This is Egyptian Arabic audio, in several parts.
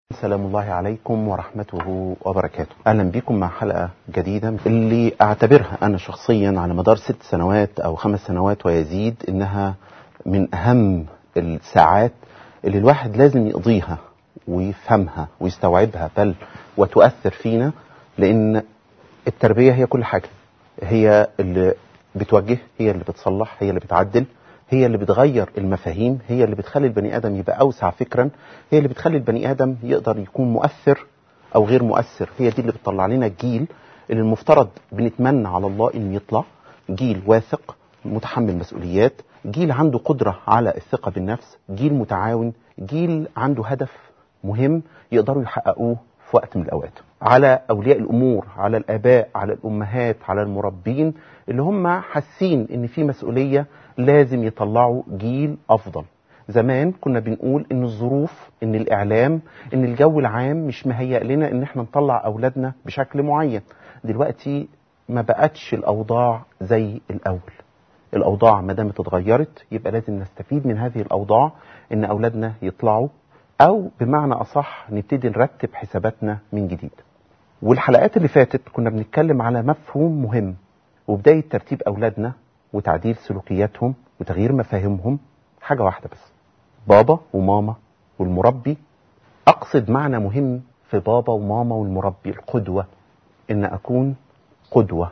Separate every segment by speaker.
Speaker 1: سلام الله عليكم ورحمته وبركاته أهلا بكم مع حلقة جديدة اللي أعتبرها أنا شخصيا على مدار ست سنوات أو خمس سنوات ويزيد إنها من أهم الساعات اللي الواحد لازم يقضيها ويفهمها ويستوعبها بل وتؤثر فينا لأن التربية هي كل حاجة هي اللي بتوجه هي اللي بتصلح هي اللي بتعدل هي اللي بتغير المفاهيم هي اللي بتخلي البني ادم يبقى اوسع فكرا هي اللي بتخلي البني ادم يقدر يكون مؤثر او غير مؤثر هي دي اللي بتطلع لنا الجيل اللي المفترض بنتمنى على الله ان يطلع جيل واثق متحمل مسؤوليات جيل عنده قدرة على الثقة بالنفس جيل متعاون جيل عنده هدف مهم يقدروا يحققوه في وقت من الأوقات على أولياء الأمور على الآباء على الأمهات على المربين اللي هم حاسين إن في مسؤولية لازم يطلعوا جيل أفضل زمان كنا بنقول إن الظروف إن الإعلام إن الجو العام مش مهيأ لنا إن إحنا نطلع أولادنا بشكل معين دلوقتي ما بقتش الأوضاع زي الأول الأوضاع ما دامت اتغيرت يبقى لازم نستفيد من هذه الأوضاع إن أولادنا يطلعوا أو بمعنى أصح نبتدي نرتب حساباتنا من جديد والحلقات اللي فاتت كنا بنتكلم على مفهوم مهم وبداية ترتيب أولادنا وتعديل سلوكياتهم وتغيير مفاهيمهم حاجة واحدة بس بابا وماما والمربي أقصد معنى مهم في بابا وماما والمربي القدوة إن أكون قدوة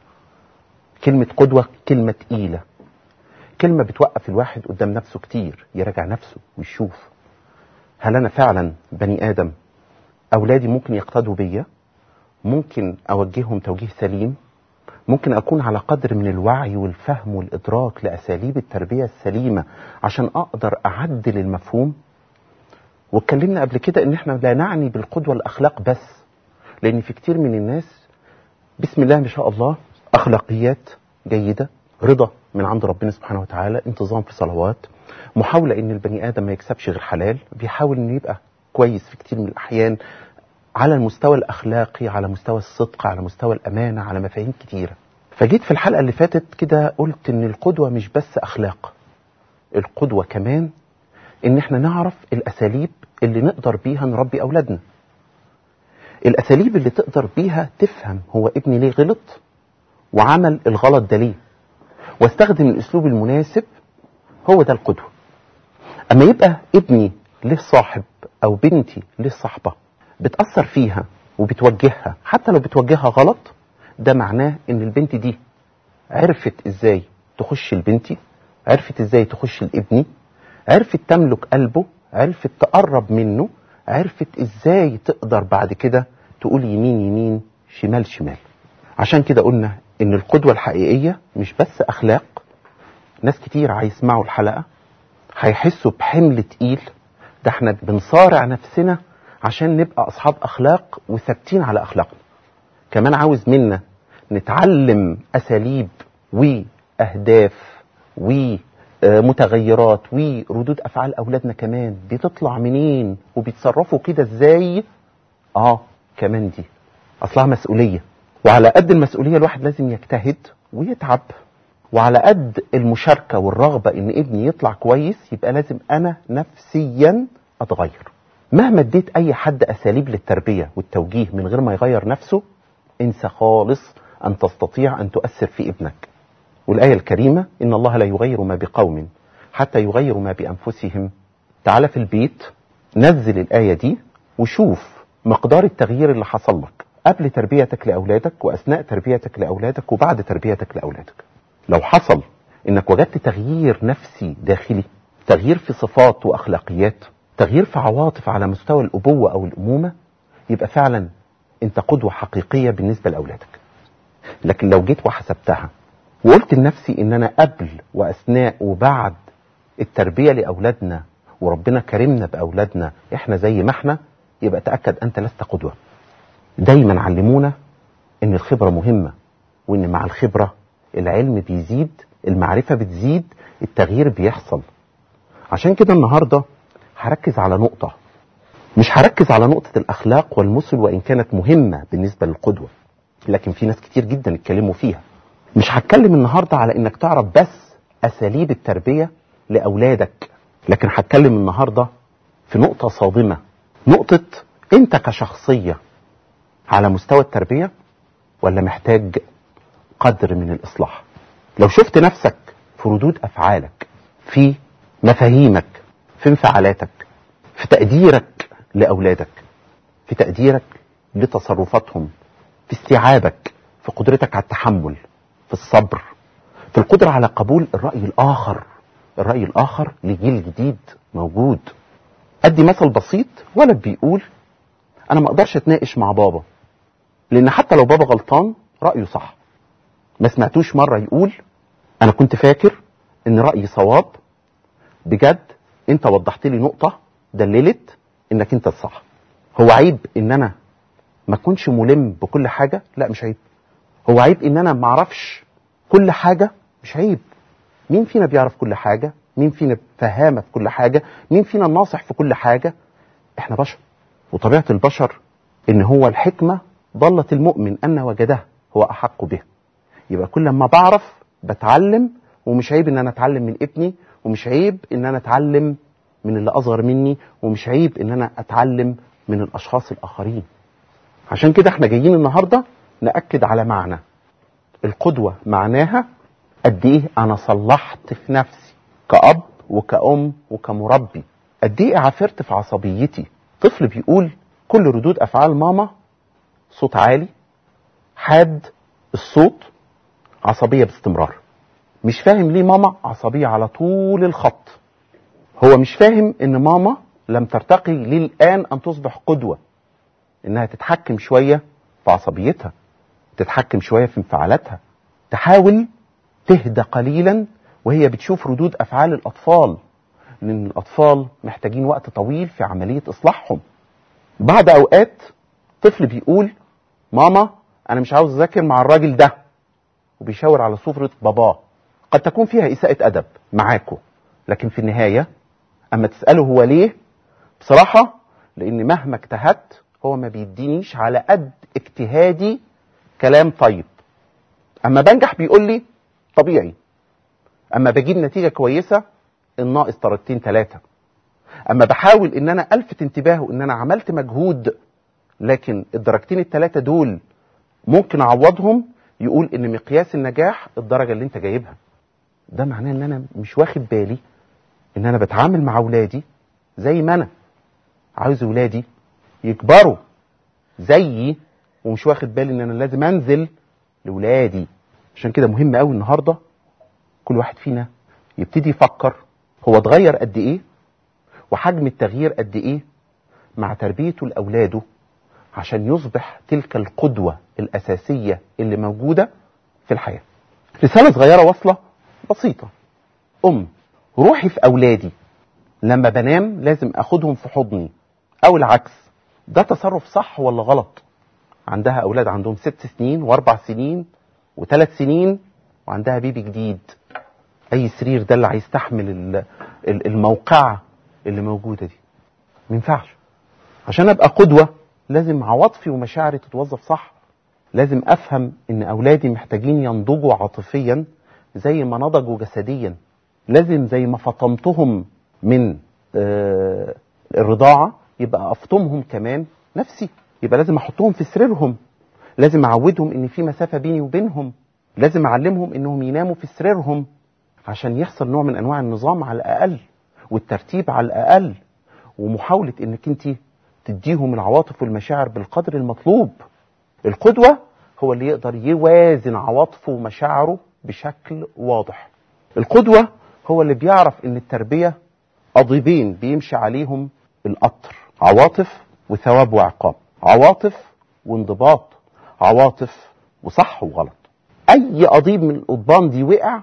Speaker 1: كلمة قدوة كلمة تقيلة كلمة بتوقف الواحد قدام نفسه كتير يراجع نفسه ويشوف هل أنا فعلا بني آدم أولادي ممكن يقتدوا بيا ممكن أوجههم توجيه سليم ممكن أكون على قدر من الوعي والفهم والإدراك لأساليب التربية السليمة عشان أقدر أعدل المفهوم واتكلمنا قبل كده إن إحنا لا نعني بالقدوة الأخلاق بس لأن في كتير من الناس بسم الله ما شاء الله أخلاقيات جيدة رضا من عند ربنا سبحانه وتعالى انتظام في صلوات محاولة ان البني ادم ما يكسبش غير حلال بيحاول انه يبقى كويس في كتير من الاحيان على المستوى الاخلاقي على مستوى الصدق على مستوى الامانة على مفاهيم كتيرة فجيت في الحلقة اللي فاتت كده قلت ان القدوة مش بس اخلاق القدوة كمان ان احنا نعرف الاساليب اللي نقدر بيها نربي اولادنا الاساليب اللي تقدر بيها تفهم هو ابني ليه غلط وعمل الغلط ده ليه واستخدم الاسلوب المناسب هو ده القدوة اما يبقى ابني له صاحب او بنتي له صاحبة بتأثر فيها وبتوجهها حتى لو بتوجهها غلط ده معناه ان البنت دي عرفت ازاي تخش لبنتي عرفت ازاي تخش لابني عرفت تملك قلبه عرفت تقرب منه عرفت ازاي تقدر بعد كده تقول يمين يمين شمال شمال عشان كده قلنا ان القدوة الحقيقية مش بس اخلاق ناس كتير هيسمعوا الحلقة هيحسوا بحمل تقيل ده احنا بنصارع نفسنا عشان نبقى اصحاب اخلاق وثابتين على اخلاقنا كمان عاوز منا نتعلم اساليب واهداف ومتغيرات وردود افعال اولادنا كمان بتطلع منين وبيتصرفوا كده ازاي اه كمان دي اصلها مسؤوليه وعلى قد المسؤوليه الواحد لازم يجتهد ويتعب وعلى قد المشاركة والرغبة ان ابني يطلع كويس يبقى لازم انا نفسيا اتغير مهما اديت اي حد اساليب للتربية والتوجيه من غير ما يغير نفسه انسى خالص ان تستطيع ان تؤثر في ابنك والآية الكريمة ان الله لا يغير ما بقوم حتى يغيروا ما بانفسهم تعال في البيت نزل الآية دي وشوف مقدار التغيير اللي حصل لك قبل تربيتك لأولادك وأثناء تربيتك لأولادك وبعد تربيتك لأولادك لو حصل انك وجدت تغيير نفسي داخلي تغيير في صفات واخلاقيات تغيير في عواطف على مستوى الابوه او الامومه يبقى فعلا انت قدوه حقيقيه بالنسبه لاولادك لكن لو جيت وحسبتها وقلت لنفسي ان انا قبل واثناء وبعد التربيه لاولادنا وربنا كرمنا باولادنا احنا زي ما احنا يبقى تاكد انت لست قدوه دايما علمونا ان الخبره مهمه وان مع الخبره العلم بيزيد المعرفة بتزيد التغيير بيحصل عشان كده النهاردة هركز على نقطة مش هركز على نقطة الأخلاق والمثل وإن كانت مهمة بالنسبة للقدوة لكن في ناس كتير جدا اتكلموا فيها مش هتكلم النهاردة على إنك تعرف بس أساليب التربية لأولادك لكن هتكلم النهاردة في نقطة صادمة نقطة انت كشخصية على مستوى التربية ولا محتاج قدر من الإصلاح لو شفت نفسك في ردود أفعالك في مفاهيمك في انفعالاتك في تقديرك لأولادك في تقديرك لتصرفاتهم في استيعابك في قدرتك على التحمل في الصبر في القدرة على قبول الرأي الآخر الرأي الآخر لجيل جديد موجود أدي مثل بسيط ولد بيقول أنا ما أقدرش أتناقش مع بابا لأن حتى لو بابا غلطان رأيه صح ما سمعتوش مرة يقول أنا كنت فاكر إن رأيي صواب بجد أنت وضحت لي نقطة دللت إنك أنت الصح هو عيب إن أنا ما أكونش ملم بكل حاجة لا مش عيب هو عيب إن أنا ما أعرفش كل حاجة مش عيب مين فينا بيعرف كل حاجة مين فينا فهامة في كل حاجة مين فينا ناصح في كل حاجة احنا بشر وطبيعة البشر ان هو الحكمة ضلة المؤمن ان وجده هو احق به يبقى كل ما بعرف بتعلم ومش عيب ان انا اتعلم من ابني ومش عيب ان انا اتعلم من اللي اصغر مني ومش عيب ان انا اتعلم من الاشخاص الاخرين عشان كده احنا جايين النهارده ناكد على معنى القدوه معناها قد ايه انا صلحت في نفسي كأب وكأم وكمربي قد ايه عافرت في عصبيتي طفل بيقول كل ردود افعال ماما صوت عالي حاد الصوت عصبيه باستمرار مش فاهم ليه ماما عصبيه على طول الخط هو مش فاهم ان ماما لم ترتقي للان ان تصبح قدوه انها تتحكم شويه في عصبيتها تتحكم شويه في انفعالاتها تحاول تهدى قليلا وهي بتشوف ردود افعال الاطفال لان الاطفال محتاجين وقت طويل في عمليه اصلاحهم بعد اوقات طفل بيقول ماما انا مش عاوز اذاكر مع الراجل ده وبيشاور على صورة باباه قد تكون فيها إساءة أدب معاكو لكن في النهاية أما تسأله هو ليه بصراحة لأن مهما اجتهدت هو ما بيدينيش على قد اجتهادي كلام طيب أما بنجح بيقول لي طبيعي أما بجيب نتيجة كويسة الناقص درجتين ثلاثة أما بحاول إن أنا ألفت انتباهه إن أنا عملت مجهود لكن الدرجتين الثلاثة دول ممكن أعوضهم يقول إن مقياس النجاح الدرجة اللي أنت جايبها ده معناه إن أنا مش واخد بالي إن أنا بتعامل مع أولادي زي ما أنا عاوز أولادي يكبروا زيي ومش واخد بالي إن أنا لازم أنزل لأولادي عشان كده مهم قوي النهارده كل واحد فينا يبتدي يفكر هو اتغير قد ايه وحجم التغيير قد ايه مع تربيته لاولاده عشان يصبح تلك القدوه الاساسيه اللي موجوده في الحياه. رساله صغيره واصله بسيطه. ام روحي في اولادي لما بنام لازم اخدهم في حضني او العكس ده تصرف صح ولا غلط؟ عندها اولاد عندهم ست سنين واربع سنين وثلاث سنين وعندها بيبي جديد اي سرير ده اللي هيستحمل ال- ال- الموقعه اللي موجوده دي ما ينفعش عشان ابقى قدوه لازم عواطفي ومشاعري تتوظف صح لازم افهم ان اولادي محتاجين ينضجوا عاطفيا زي ما نضجوا جسديا لازم زي ما فطمتهم من آه، الرضاعه يبقى افطمهم كمان نفسي يبقى لازم احطهم في سريرهم لازم اعودهم ان في مسافه بيني وبينهم لازم اعلمهم انهم يناموا في سريرهم عشان يحصل نوع من انواع النظام على الاقل والترتيب على الاقل ومحاوله انك انت تديهم العواطف والمشاعر بالقدر المطلوب القدوه هو اللي يقدر يوازن عواطفه ومشاعره بشكل واضح القدوه هو اللي بيعرف ان التربيه قضيبين بيمشي عليهم القطر عواطف وثواب وعقاب عواطف وانضباط عواطف وصح وغلط اي قضيب من القضبان دي وقع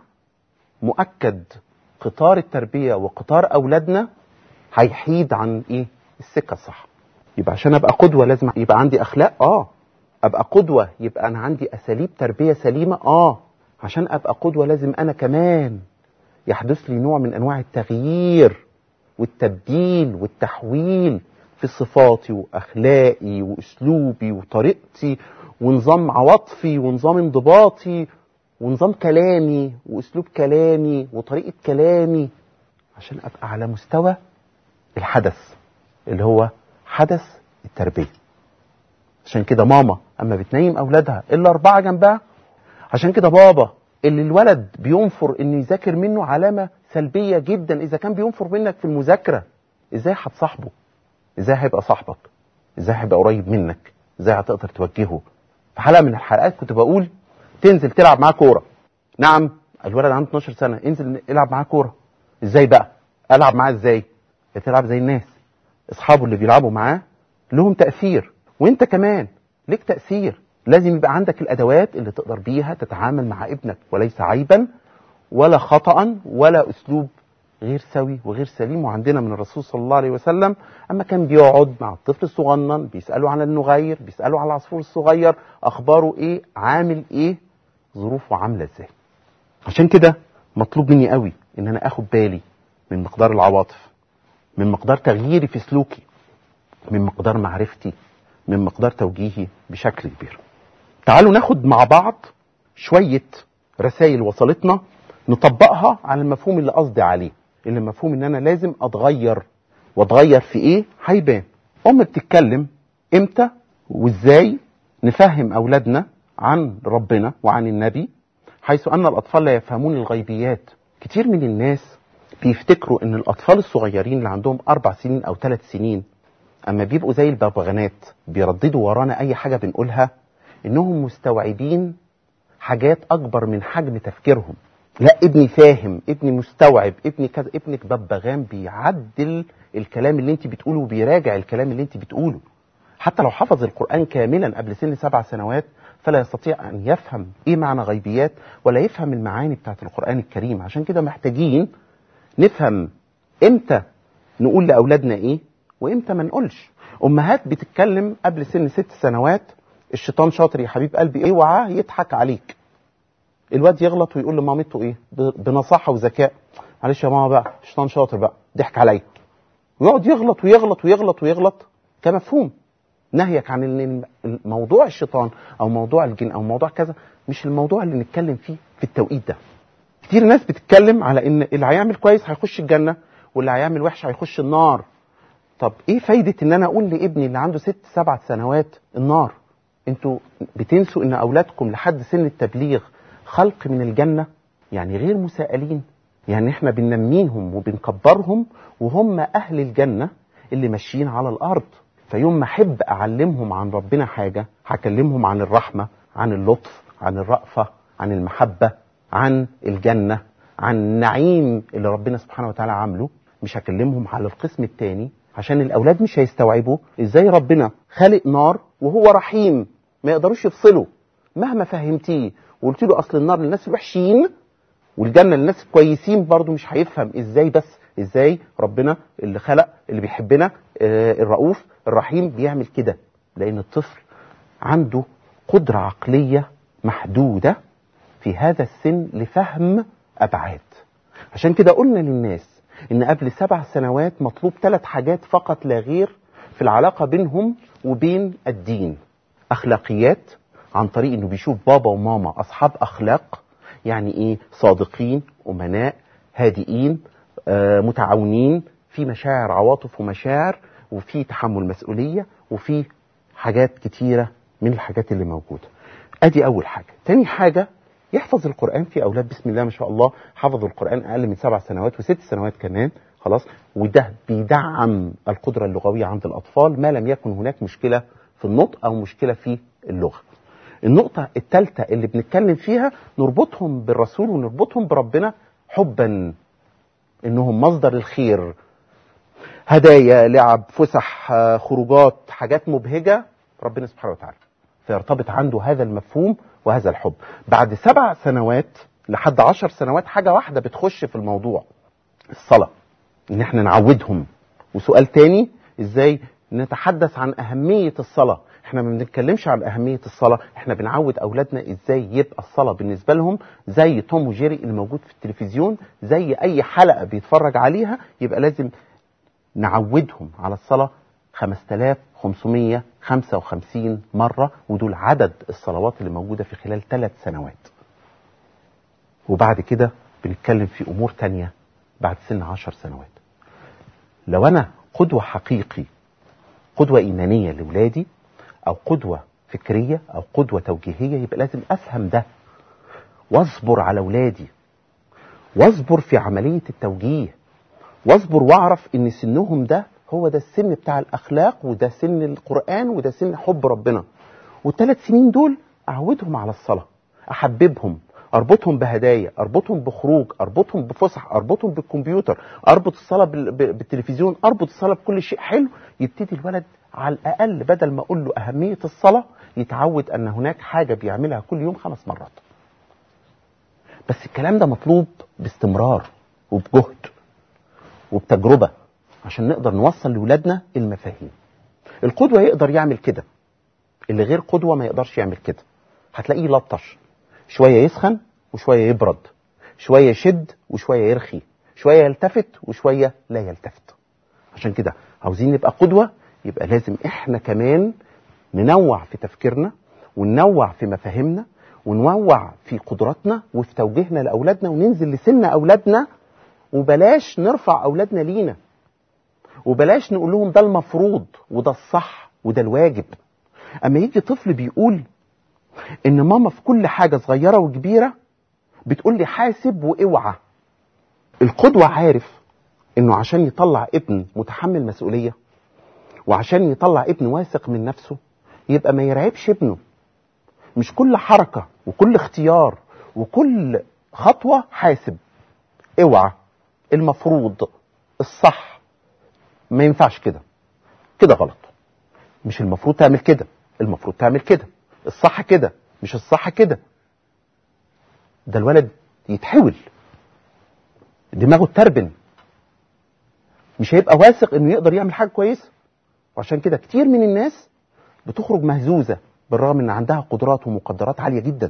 Speaker 1: مؤكد قطار التربيه وقطار اولادنا هيحيد عن ايه السكه الصح يبقى عشان ابقى قدوه لازم يبقى عندي اخلاق اه ابقى قدوه يبقى انا عندي اساليب تربيه سليمه اه عشان ابقى قدوه لازم انا كمان يحدث لي نوع من انواع التغيير والتبديل والتحويل في صفاتي واخلاقي واسلوبي وطريقتي ونظام عواطفي ونظام انضباطي ونظام كلامي واسلوب كلامي وطريقه كلامي عشان ابقى على مستوى الحدث اللي هو حدث التربيه عشان كده ماما اما بتنيم اولادها الا اربعه جنبها عشان كده بابا اللي الولد بينفر انه يذاكر منه علامه سلبيه جدا اذا كان بينفر منك في المذاكره ازاي هتصاحبه ازاي هيبقى صاحبك ازاي هيبقى قريب منك ازاي هتقدر توجهه في حلقه من الحلقات كنت بقول تنزل تلعب معاه كوره نعم الولد عنده 12 سنه انزل العب معاه كوره ازاي بقى العب معاه ازاي تلعب زي الناس اصحابه اللي بيلعبوا معاه لهم تاثير وانت كمان ليك تاثير لازم يبقى عندك الادوات اللي تقدر بيها تتعامل مع ابنك وليس عيبا ولا خطا ولا اسلوب غير سوي وغير سليم وعندنا من الرسول صلى الله عليه وسلم اما كان بيقعد مع الطفل الصغنن بيساله عن النغير بيساله عن العصفور الصغير اخباره ايه عامل ايه ظروفه عامله ازاي عشان كده مطلوب مني قوي ان انا اخد بالي من مقدار العواطف من مقدار تغييري في سلوكي من مقدار معرفتي من مقدار توجيهي بشكل كبير تعالوا ناخد مع بعض شوية رسائل وصلتنا نطبقها على المفهوم اللي قصدي عليه اللي المفهوم ان انا لازم اتغير واتغير في ايه هيبان ام بتتكلم امتى وازاي نفهم اولادنا عن ربنا وعن النبي حيث ان الاطفال لا يفهمون الغيبيات كتير من الناس بيفتكروا ان الاطفال الصغيرين اللي عندهم اربع سنين او ثلاث سنين اما بيبقوا زي الببغانات بيرددوا ورانا اي حاجه بنقولها انهم مستوعبين حاجات اكبر من حجم تفكيرهم لا ابني فاهم ابني مستوعب ابني كذا ابنك ببغان بيعدل الكلام اللي انت بتقوله وبيراجع الكلام اللي انت بتقوله حتى لو حفظ القرآن كاملا قبل سن سبع سنوات فلا يستطيع أن يفهم إيه معنى غيبيات ولا يفهم المعاني بتاعت القرآن الكريم عشان كده محتاجين نفهم إمتى نقول لأولادنا إيه وإمتى ما نقولش أمهات بتتكلم قبل سن ست سنوات الشيطان شاطر يا حبيب قلبي اوعى يضحك عليك الواد يغلط ويقول لمامته ايه بنصاحه وذكاء معلش يا ماما بقى الشيطان شاطر بقى ضحك عليا ويقعد يغلط ويغلط ويغلط ويغلط كمفهوم نهيك عن ان موضوع الشيطان او موضوع الجن او موضوع كذا مش الموضوع اللي نتكلم فيه في التوقيت ده كتير ناس بتتكلم على ان اللي هيعمل كويس هيخش الجنه واللي هيعمل وحش هيخش النار طب ايه فايده ان انا اقول لابني اللي عنده ست سبع سنوات النار انتوا بتنسوا ان اولادكم لحد سن التبليغ خلق من الجنه يعني غير مسائلين يعني احنا بننميهم وبنكبرهم وهم اهل الجنه اللي ماشيين على الارض فيوم ما احب اعلمهم عن ربنا حاجه هكلمهم عن الرحمه عن اللطف عن الرأفه عن المحبه عن الجنه عن النعيم اللي ربنا سبحانه وتعالى عامله مش هكلمهم على القسم الثاني عشان الاولاد مش هيستوعبوا ازاي ربنا خالق نار وهو رحيم ما يقدروش يفصلوا مهما فهمتيه وقلت له اصل النار للناس الوحشين والجنه للناس الكويسين برضه مش هيفهم ازاي بس ازاي ربنا اللي خلق اللي بيحبنا آه الرؤوف الرحيم بيعمل كده لان الطفل عنده قدره عقليه محدوده في هذا السن لفهم ابعاد عشان كده قلنا للناس ان قبل سبع سنوات مطلوب ثلاث حاجات فقط لا غير في العلاقه بينهم وبين الدين اخلاقيات عن طريق انه بيشوف بابا وماما اصحاب اخلاق يعني ايه صادقين امناء هادئين آه متعاونين في مشاعر عواطف ومشاعر وفي تحمل مسؤوليه وفي حاجات كتيره من الحاجات اللي موجوده ادي اول حاجه تاني حاجه يحفظ القران في اولاد بسم الله ما شاء الله حفظوا القران اقل من سبع سنوات وست سنوات كمان خلاص وده بيدعم القدره اللغويه عند الاطفال ما لم يكن هناك مشكله في النطق او مشكله في اللغه النقطة الثالثة اللي بنتكلم فيها نربطهم بالرسول ونربطهم بربنا حبا انهم مصدر الخير هدايا لعب فسح خروجات حاجات مبهجة ربنا سبحانه وتعالى فيرتبط عنده هذا المفهوم وهذا الحب بعد سبع سنوات لحد عشر سنوات حاجة واحدة بتخش في الموضوع الصلاة ان احنا نعودهم وسؤال تاني ازاي نتحدث عن أهمية الصلاة احنا ما بنتكلمش عن أهمية الصلاة احنا بنعود أولادنا ازاي يبقى الصلاة بالنسبة لهم زي توم وجيري اللي موجود في التلفزيون زي أي حلقة بيتفرج عليها يبقى لازم نعودهم على الصلاة 5555 مرة ودول عدد الصلوات اللي موجودة في خلال ثلاث سنوات وبعد كده بنتكلم في أمور تانية بعد سن عشر سنوات لو أنا قدوة حقيقي قدوه ايمانيه لاولادي او قدوه فكريه او قدوه توجيهيه يبقى لازم افهم ده واصبر على اولادي واصبر في عمليه التوجيه واصبر واعرف ان سنهم ده هو ده السن بتاع الاخلاق وده سن القران وده سن حب ربنا والثلاث سنين دول اعودهم على الصلاه احببهم اربطهم بهدايا اربطهم بخروج اربطهم بفسح اربطهم بالكمبيوتر اربط الصلاه بال- ب- بالتلفزيون اربط الصلاه بكل شيء حلو يبتدي الولد على الاقل بدل ما اقول له اهميه الصلاه يتعود ان هناك حاجه بيعملها كل يوم خمس مرات بس الكلام ده مطلوب باستمرار وبجهد وبتجربه عشان نقدر نوصل لاولادنا المفاهيم القدوه يقدر يعمل كده اللي غير قدوه ما يقدرش يعمل كده هتلاقيه لطش شويه يسخن وشويه يبرد شويه يشد وشويه يرخي شويه يلتفت وشويه لا يلتفت عشان كده عاوزين نبقى قدوه يبقى لازم احنا كمان ننوع في تفكيرنا وننوع في مفاهيمنا وننوع في قدراتنا وفي توجيهنا لاولادنا وننزل لسن اولادنا وبلاش نرفع اولادنا لينا وبلاش نقول لهم ده المفروض وده الصح وده الواجب اما يجي طفل بيقول ان ماما في كل حاجه صغيره وكبيره بتقول لي حاسب واوعى القدوه عارف انه عشان يطلع ابن متحمل مسؤوليه وعشان يطلع ابن واثق من نفسه يبقى ما يرعبش ابنه مش كل حركه وكل اختيار وكل خطوه حاسب اوعى المفروض الصح ما ينفعش كده كده غلط مش المفروض تعمل كده المفروض تعمل كده الصح كده مش الصح كده ده الولد يتحول دماغه تربن مش هيبقى واثق انه يقدر يعمل حاجه كويسه وعشان كده كتير من الناس بتخرج مهزوزه بالرغم ان عندها قدرات ومقدرات عاليه جدا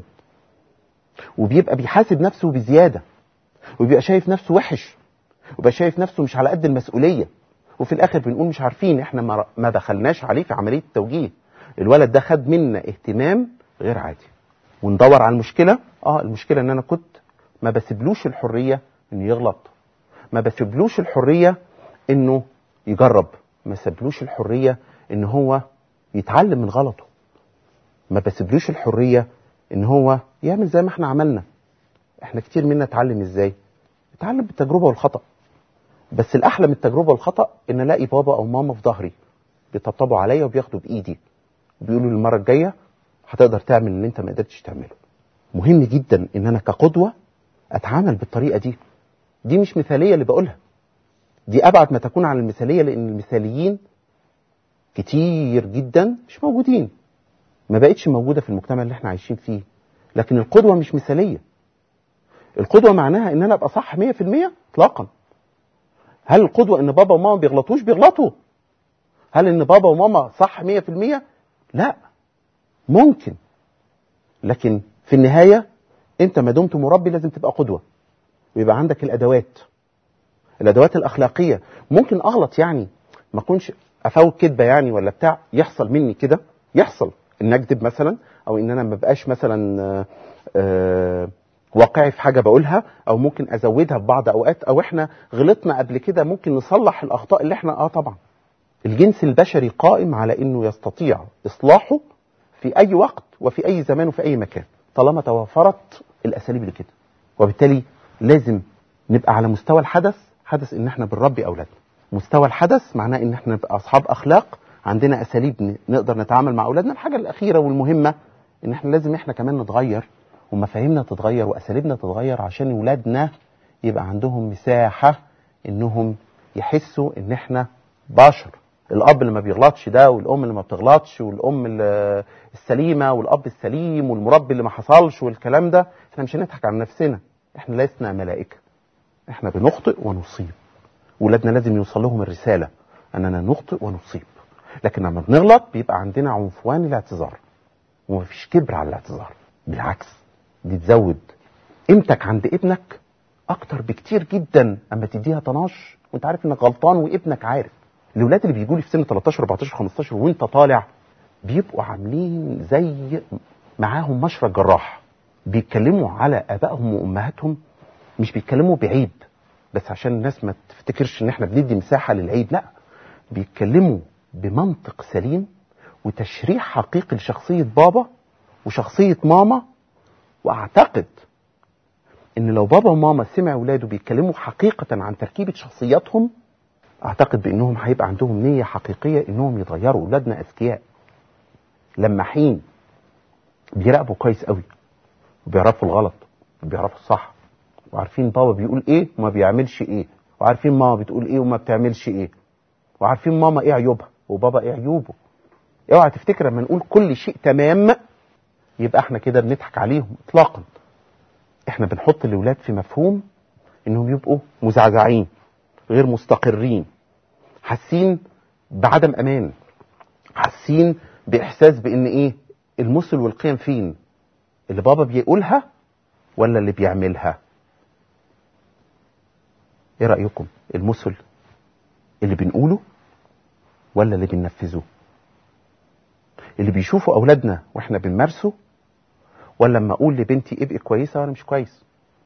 Speaker 1: وبيبقى بيحاسب نفسه بزياده وبيبقى شايف نفسه وحش وبيبقى شايف نفسه مش على قد المسؤوليه وفي الاخر بنقول مش عارفين احنا ما ما دخلناش عليه في عمليه التوجيه الولد ده خد منا اهتمام غير عادي وندور على المشكله اه المشكله ان انا كنت ما بسيبلوش الحريه انه يغلط ما بسيبلوش الحريه انه يجرب ما سيبلوش الحريه ان هو يتعلم من غلطه ما بسيبلوش الحريه ان هو يعمل زي ما احنا عملنا احنا كتير منا اتعلم ازاي اتعلم بالتجربه والخطا بس الاحلى من التجربه والخطا ان الاقي بابا او ماما في ظهري بيطبطبوا عليا وبياخدوا بايدي وبيقولوا لي المره الجايه هتقدر تعمل اللي انت ما قدرتش تعمله مهم جدا ان انا كقدوه اتعامل بالطريقه دي دي مش مثاليه اللي بقولها دي ابعد ما تكون عن المثاليه لان المثاليين كتير جدا مش موجودين ما بقتش موجوده في المجتمع اللي احنا عايشين فيه لكن القدوه مش مثاليه القدوه معناها ان انا ابقى صح 100% اطلاقا هل القدوه ان بابا وماما بيغلطوش بيغلطوا هل ان بابا وماما صح 100% لا ممكن لكن في النهايه انت ما دمت مربي لازم تبقى قدوه ويبقى عندك الادوات الادوات الاخلاقيه ممكن اغلط يعني ما اكونش افوت كدبه يعني ولا بتاع يحصل مني كده يحصل ان اكذب مثلا او ان انا ما بقاش مثلا آه، آه، واقعي في حاجه بقولها او ممكن ازودها في بعض اوقات او احنا غلطنا قبل كده ممكن نصلح الاخطاء اللي احنا اه طبعا الجنس البشري قائم على انه يستطيع اصلاحه في اي وقت وفي اي زمان وفي اي مكان طالما توافرت الاساليب لكده وبالتالي لازم نبقى على مستوى الحدث حدث ان احنا بنربي اولادنا مستوى الحدث معناه ان احنا نبقى اصحاب اخلاق عندنا اساليب ن- نقدر نتعامل مع اولادنا الحاجه الاخيره والمهمه ان احنا لازم احنا كمان نتغير ومفاهيمنا تتغير واساليبنا تتغير عشان اولادنا يبقى عندهم مساحه انهم يحسوا ان احنا بشر الاب اللي ما بيغلطش ده والام اللي ما بتغلطش والام اللي السليمه والاب السليم والمربي اللي ما حصلش والكلام ده احنا مش هنضحك على نفسنا احنا لسنا ملائكه احنا بنخطئ ونصيب ولادنا لازم يوصل لهم الرساله اننا نخطئ ونصيب لكن لما بنغلط بيبقى عندنا عنفوان الاعتذار ومفيش كبر على الاعتذار بالعكس دي تزود قيمتك عند ابنك اكتر بكتير جدا اما تديها طناش وانت عارف انك غلطان وابنك عارف الاولاد اللي بيجوا لي في سن 13 14 15 وانت طالع بيبقوا عاملين زي معاهم مشرق جراح بيتكلموا على ابائهم وامهاتهم مش بيتكلموا بعيب بس عشان الناس ما تفتكرش ان احنا بندي مساحه للعيب لا بيتكلموا بمنطق سليم وتشريح حقيقي لشخصية بابا وشخصية ماما واعتقد ان لو بابا وماما سمع اولاده بيتكلموا حقيقة عن تركيبة شخصياتهم اعتقد بانهم هيبقى عندهم نية حقيقية انهم يتغيروا اولادنا اذكياء لماحين بيراقبوا كويس قوي وبيعرفوا الغلط وبيعرفوا الصح وعارفين بابا بيقول ايه وما بيعملش ايه وعارفين ماما بتقول ايه وما بتعملش ايه وعارفين ماما ايه عيوبها وبابا ايه عيوبه اوعى تفتكر لما نقول كل شيء تمام يبقى احنا كده بنضحك عليهم اطلاقا احنا بنحط الاولاد في مفهوم انهم يبقوا مزعزعين غير مستقرين حاسين بعدم امان حاسين باحساس بان ايه المثل والقيم فين اللي بابا بيقولها ولا اللي بيعملها ايه رايكم المثل اللي بنقوله ولا اللي بننفذه اللي بيشوفوا اولادنا واحنا بنمارسه ولا لما اقول لبنتي ابقي كويسه وانا مش كويس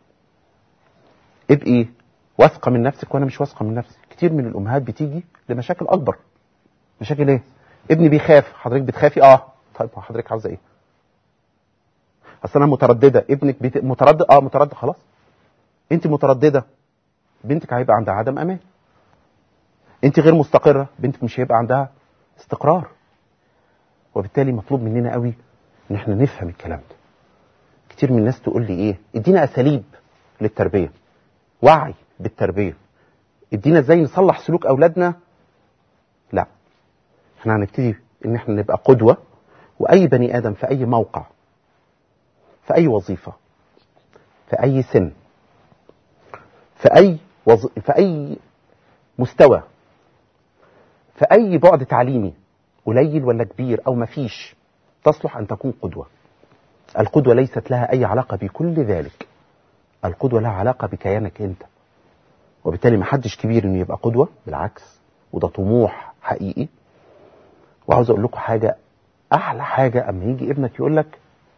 Speaker 1: ابقي واثقه من نفسك وانا مش واثقه من نفسي كتير من الامهات بتيجي لمشاكل اكبر مشاكل ايه ابني بيخاف حضرتك بتخافي اه طيب حضرتك عاوزه ايه اصل انا متردده ابنك بت... متردد اه متردد خلاص انت متردده بنتك هيبقى عندها عدم امان انت غير مستقره بنتك مش هيبقى عندها استقرار وبالتالي مطلوب مننا قوي ان احنا نفهم الكلام ده كتير من الناس تقول لي ايه ادينا اساليب للتربيه وعي بالتربيه ادينا ازاي نصلح سلوك اولادنا لا احنا هنبتدي ان احنا نبقى قدوه واي بني ادم في اي موقع في اي وظيفه في اي سن في اي وظ... في اي مستوى في اي بعد تعليمي قليل ولا كبير او مفيش تصلح ان تكون قدوه القدوه ليست لها اي علاقه بكل ذلك القدوه لها علاقه بكيانك انت وبالتالي ما حدش كبير انه يبقى قدوه بالعكس وده طموح حقيقي وعاوز اقول لكم حاجه احلى حاجه اما يجي ابنك يقول لك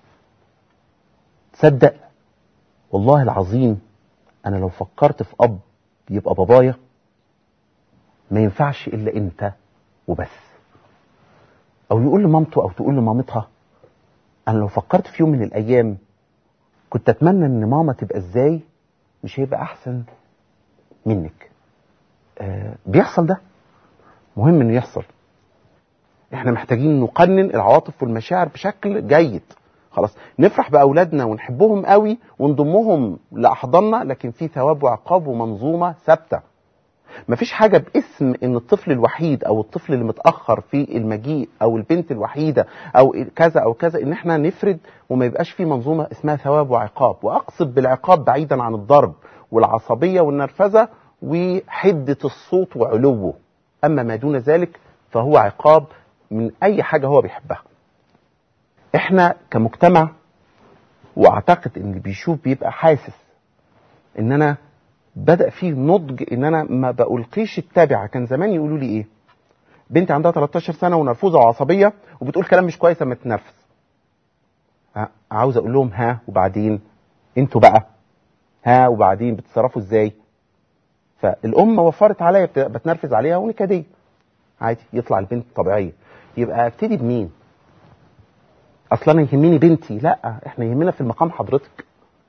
Speaker 1: تصدق والله العظيم انا لو فكرت في اب يبقى بابايا ما ينفعش الا انت وبس او يقول لمامته او تقول لمامتها انا لو فكرت في يوم من الايام كنت اتمنى ان ماما تبقى ازاي مش هيبقى احسن منك آه بيحصل ده مهم انه يحصل احنا محتاجين نقنن العواطف والمشاعر بشكل جيد خلاص نفرح باولادنا ونحبهم قوي ونضمهم لاحضاننا لكن في ثواب وعقاب ومنظومه ثابته مفيش حاجه باسم ان الطفل الوحيد او الطفل اللي متاخر في المجيء او البنت الوحيده او كذا او كذا ان احنا نفرد وما يبقاش في منظومه اسمها ثواب وعقاب واقصد بالعقاب بعيدا عن الضرب والعصبيه والنرفزه وحده الصوت وعلوه اما ما دون ذلك فهو عقاب من اي حاجه هو بيحبها احنا كمجتمع واعتقد ان اللي بيشوف بيبقى حاسس ان انا بدا فيه نضج ان انا ما بلقيش التابعه كان زمان يقولوا لي ايه بنت عندها 13 سنه ونرفوزه وعصبيه وبتقول كلام مش كويس اما تنرفز عاوز اقول لهم ها وبعدين انتوا بقى ها وبعدين بتتصرفوا ازاي فالام وفرت عليا بتنرفز عليها ونكديه عادي يطلع البنت طبيعيه يبقى ابتدي بمين اصلا انا يهمني بنتي لا احنا يهمنا في المقام حضرتك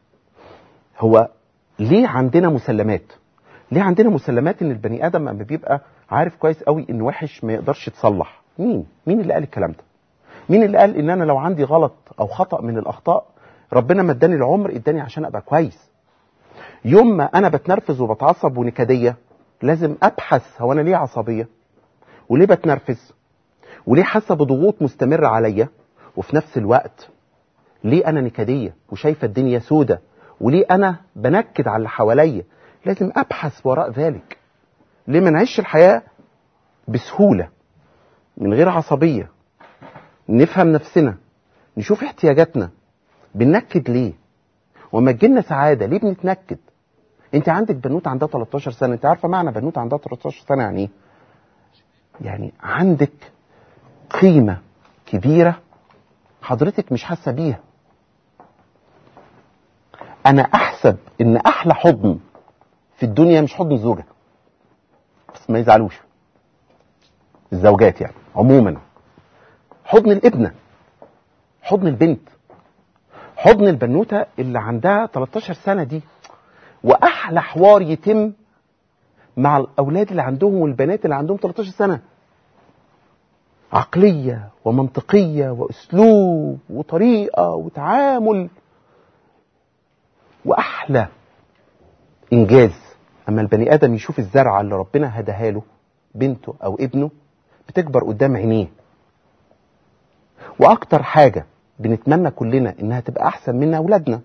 Speaker 1: هو ليه عندنا مسلمات ليه عندنا مسلمات ان البني ادم لما بيبقى عارف كويس قوي ان وحش ما يقدرش يتصلح مين مين اللي قال الكلام ده مين اللي قال ان انا لو عندي غلط او خطا من الاخطاء ربنا ما اداني العمر اداني عشان ابقى كويس يوم ما انا بتنرفز وبتعصب ونكديه لازم ابحث هو انا ليه عصبيه وليه بتنرفز وليه حاسه بضغوط مستمره عليا وفي نفس الوقت ليه انا نكديه وشايفه الدنيا سودة وليه انا بنكد على اللي حواليا لازم ابحث وراء ذلك ليه ما نعيش الحياه بسهوله من غير عصبيه نفهم نفسنا نشوف احتياجاتنا بننكد ليه وما تجيلنا سعاده ليه بنتنكد انت عندك بنوت عندها 13 سنه انت عارفه معنى بنوت عندها 13 سنه يعني ايه يعني عندك قيمه كبيره حضرتك مش حاسه بيها انا احسب ان احلى حضن في الدنيا مش حضن الزوجه بس ما يزعلوش الزوجات يعني عموما حضن الابنه حضن البنت حضن البنوته اللي عندها 13 سنه دي واحلى حوار يتم مع الاولاد اللي عندهم والبنات اللي عندهم 13 سنه عقليه ومنطقيه واسلوب وطريقه وتعامل واحلى انجاز اما البني ادم يشوف الزرعه اللي ربنا هداها له بنته او ابنه بتكبر قدام عينيه واكتر حاجه بنتمنى كلنا انها تبقى احسن من اولادنا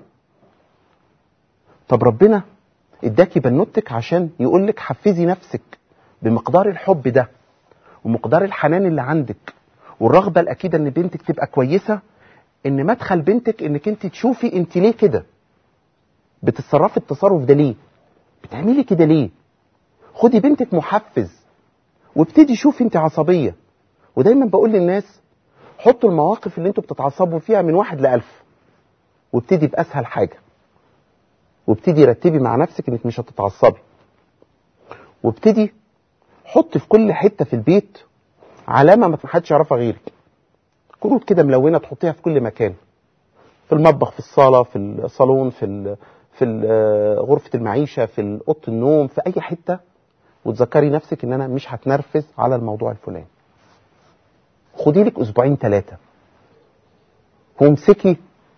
Speaker 1: طب ربنا اداكي بنوتك عشان يقول لك حفزي نفسك بمقدار الحب ده ومقدار الحنان اللي عندك والرغبه الاكيده ان بنتك تبقى كويسه ان مدخل بنتك انك انت تشوفي انت ليه كده بتتصرفي التصرف ده ليه بتعملي كده ليه خدي بنتك محفز وابتدي شوفي انت عصبيه ودايما بقول للناس حطوا المواقف اللي انتوا بتتعصبوا فيها من واحد لألف وابتدي بأسهل حاجة وابتدي رتبي مع نفسك انك مش هتتعصبي وابتدي حط في كل حتة في البيت علامة ما حدش يعرفها غيرك كروت كده ملونة تحطيها في كل مكان في المطبخ في الصالة في الصالون في ال في ال غرفة المعيشة في أوضة النوم في أي حتة وتذكري نفسك إن أنا مش هتنرفز على الموضوع الفلاني خدي لك اسبوعين ثلاثه وامسكي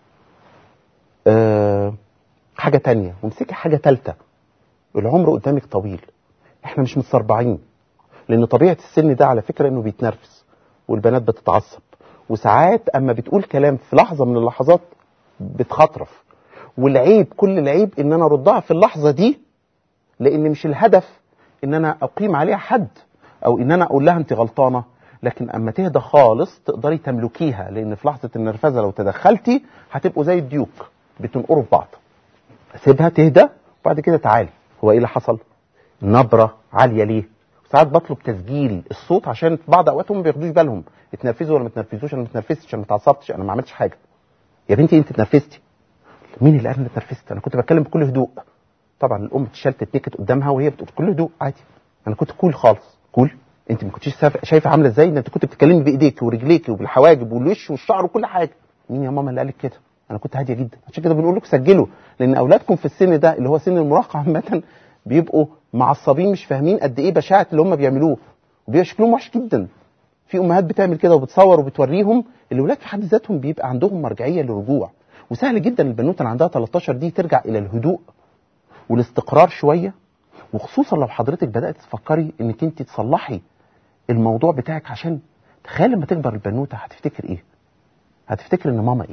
Speaker 1: أه حاجه تانية وامسكي حاجه ثالثه العمر قدامك طويل احنا مش متسربعين لان طبيعه السن ده على فكره انه بيتنرفز والبنات بتتعصب وساعات اما بتقول كلام في لحظه من اللحظات بتخطرف والعيب كل العيب ان انا اردها في اللحظه دي لان مش الهدف ان انا اقيم عليها حد او ان انا اقول لها انت غلطانه لكن اما تهدى خالص تقدري تملكيها لان في لحظه النرفزه لو تدخلتي هتبقوا زي الديوك بتنقروا في بعض سيبها تهدى وبعد كده تعالي هو ايه اللي حصل نبره عاليه ليه ساعات بطلب تسجيل الصوت عشان في بعض اوقات هم ما بياخدوش بالهم اتنرفزوا ولا ما اتنرفزوش انا ما اتنرفزتش انا ما اتعصبتش انا ما عملتش حاجه يا بنتي انت اتنرفزتي مين اللي قال انا اتنرفزت انا كنت بتكلم بكل هدوء طبعا الام اتشلت تتنكت قدامها وهي بتقول بكل هدوء عادي انا كنت كول خالص كول انت ما كنتيش شايفه عامله ازاي انت كنت بتتكلمي بايديك ورجليك وبالحواجب والوش والشعر وكل حاجه مين يا ماما اللي قالك كده انا كنت هاديه جدا عشان كده بنقول لكم سجلوا لان اولادكم في السن ده اللي هو سن المراهقه عامه بيبقوا معصبين مش فاهمين قد ايه بشاعه اللي هم بيعملوه وبيبقى شكلهم وحش جدا في امهات بتعمل كده وبتصور وبتوريهم الاولاد في حد ذاتهم بيبقى عندهم مرجعيه للرجوع وسهل جدا البنوته اللي عندها 13 دي ترجع الى الهدوء والاستقرار شويه وخصوصا لو حضرتك بدات تفكري انك انت تصلحي الموضوع بتاعك عشان تخيل لما تكبر البنوته هتفتكر ايه هتفتكر ان ماما ايه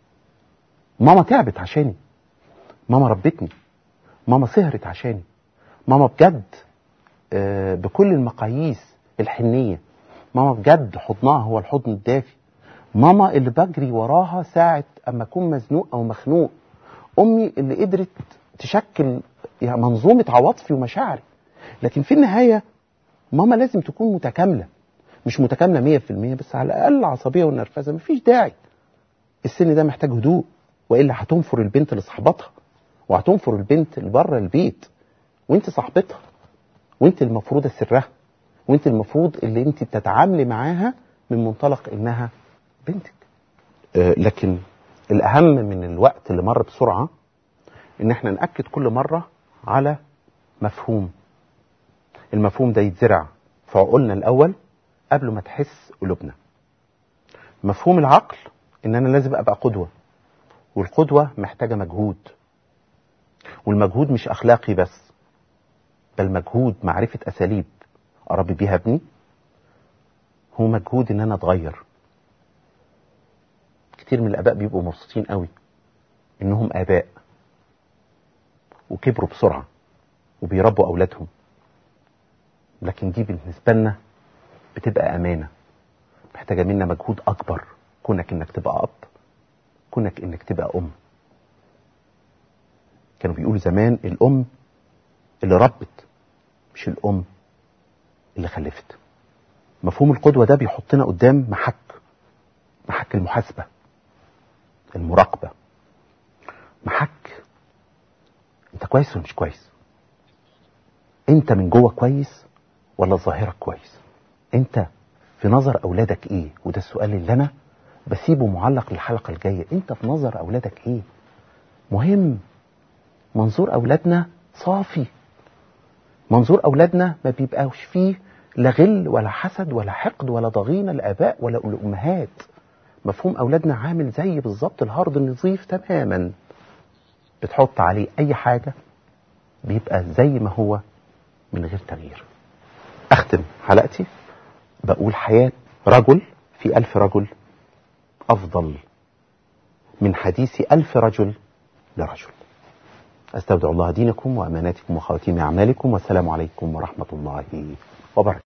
Speaker 1: ماما تعبت عشاني ماما ربتني ماما سهرت عشاني ماما بجد آه بكل المقاييس الحنيه ماما بجد حضنها هو الحضن الدافي ماما اللي بجري وراها ساعة أما أكون مزنوق أو مخنوق أمي اللي قدرت تشكل يعني منظومة عواطفي ومشاعري لكن في النهاية ماما لازم تكون متكاملة مش متكاملة مية في المية بس على الأقل عصبية ونرفزة مفيش داعي السن ده محتاج هدوء وإلا هتنفر البنت لصاحبتها وهتنفر البنت اللي بره البيت وانت صاحبتها وانت المفروض سرها وانت المفروض اللي انت بتتعاملي معاها من منطلق انها بنتك آه لكن الاهم من الوقت اللي مر بسرعه ان احنا ناكد كل مره على مفهوم المفهوم ده يتزرع في عقولنا الاول قبل ما تحس قلوبنا مفهوم العقل ان انا لازم ابقى قدوه والقدوه محتاجه مجهود والمجهود مش اخلاقي بس بل مجهود معرفه اساليب اربي بيها ابني هو مجهود ان انا اتغير كتير من الاباء بيبقوا مبسوطين قوي انهم اباء وكبروا بسرعه وبيربوا اولادهم لكن دي بالنسبه لنا بتبقى امانه محتاجه منا مجهود اكبر كونك انك تبقى اب كونك انك تبقى ام كانوا بيقولوا زمان الام اللي ربت مش الام اللي خلفت مفهوم القدوه ده بيحطنا قدام محك محك المحاسبه المراقبه محك انت كويس ولا مش كويس انت من جوه كويس ولا ظاهرك كويس انت في نظر اولادك ايه وده السؤال اللي انا بسيبه معلق للحلقه الجايه انت في نظر اولادك ايه مهم منظور اولادنا صافي منظور اولادنا ما بيبقاش فيه لا غل ولا حسد ولا حقد ولا ضغينه الاباء ولا الامهات مفهوم اولادنا عامل زي بالظبط الهارد النظيف تماما بتحط عليه اي حاجه بيبقى زي ما هو من غير تغيير اختم حلقتي بقول حياه رجل في الف رجل افضل من حديث الف رجل لرجل استودع الله دينكم واماناتكم وخواتيم اعمالكم والسلام عليكم ورحمه الله وبركاته